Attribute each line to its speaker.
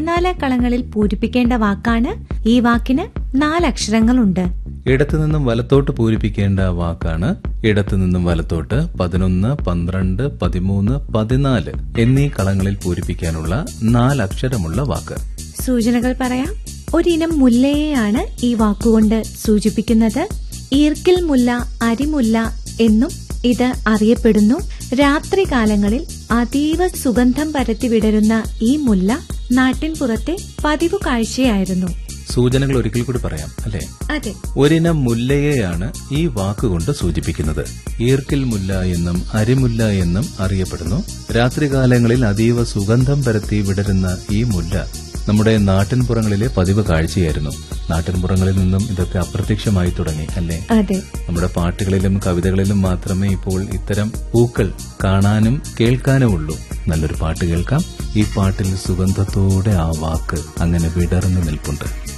Speaker 1: പതിനാല് കളങ്ങളിൽ പൂരിപ്പിക്കേണ്ട വാക്കാണ് ഈ വാക്കിന് നാലക്ഷരങ്ങളുണ്ട്
Speaker 2: ഇടത്തുനിന്നും വലത്തോട്ട് പൂരിപ്പിക്കേണ്ട വാക്കാണ് ഇടത്തുനിന്നും വലത്തോട്ട് പതിനൊന്ന് പന്ത്രണ്ട് പതിമൂന്ന് പതിനാല് എന്നീ കളങ്ങളിൽ പൂരിപ്പിക്കാനുള്ള നാലക്ഷരമുള്ള വാക്ക്
Speaker 1: സൂചനകൾ പറയാം ഒരിനം മുല്ലയെയാണ് ഈ വാക്കുകൊണ്ട് സൂചിപ്പിക്കുന്നത് ഈർക്കിൽ മുല്ല അരിമുല്ല എന്നും ഇത് അറിയപ്പെടുന്നു രാത്രികാലങ്ങളിൽ അതീവ സുഗന്ധം പരത്തി വിടരുന്ന ഈ മുല്ല നാട്ടിൻപുറത്തെ പതിവ് കാഴ്ചയായിരുന്നു
Speaker 2: സൂചനകൾ ഒരിക്കൽ കൂടി പറയാം അല്ലേ
Speaker 1: അതെ
Speaker 2: ഒരിനം മുല്ലയെയാണ് ഈ വാക്കുകൊണ്ട് സൂചിപ്പിക്കുന്നത് ഈർക്കിൽ മുല്ല എന്നും അരിമുല്ല എന്നും അറിയപ്പെടുന്നു രാത്രികാലങ്ങളിൽ അതീവ സുഗന്ധം പരത്തി വിടരുന്ന ഈ മുല്ല നമ്മുടെ നാട്ടിൻപുറങ്ങളിലെ പതിവ് കാഴ്ചയായിരുന്നു നാട്ടിൻപുറങ്ങളിൽ നിന്നും ഇതൊക്കെ അപ്രത്യക്ഷമായി തുടങ്ങി അല്ലേ
Speaker 1: അതെ
Speaker 2: നമ്മുടെ പാട്ടുകളിലും കവിതകളിലും മാത്രമേ ഇപ്പോൾ ഇത്തരം പൂക്കൾ കാണാനും കേൾക്കാനുമുള്ളൂ നല്ലൊരു പാട്ട് കേൾക്കാം ഈ പാട്ടിൽ സുഗന്ധത്തോടെ ആ വാക്ക് അങ്ങനെ വിടർന്നു നിൽപ്പുണ്ട്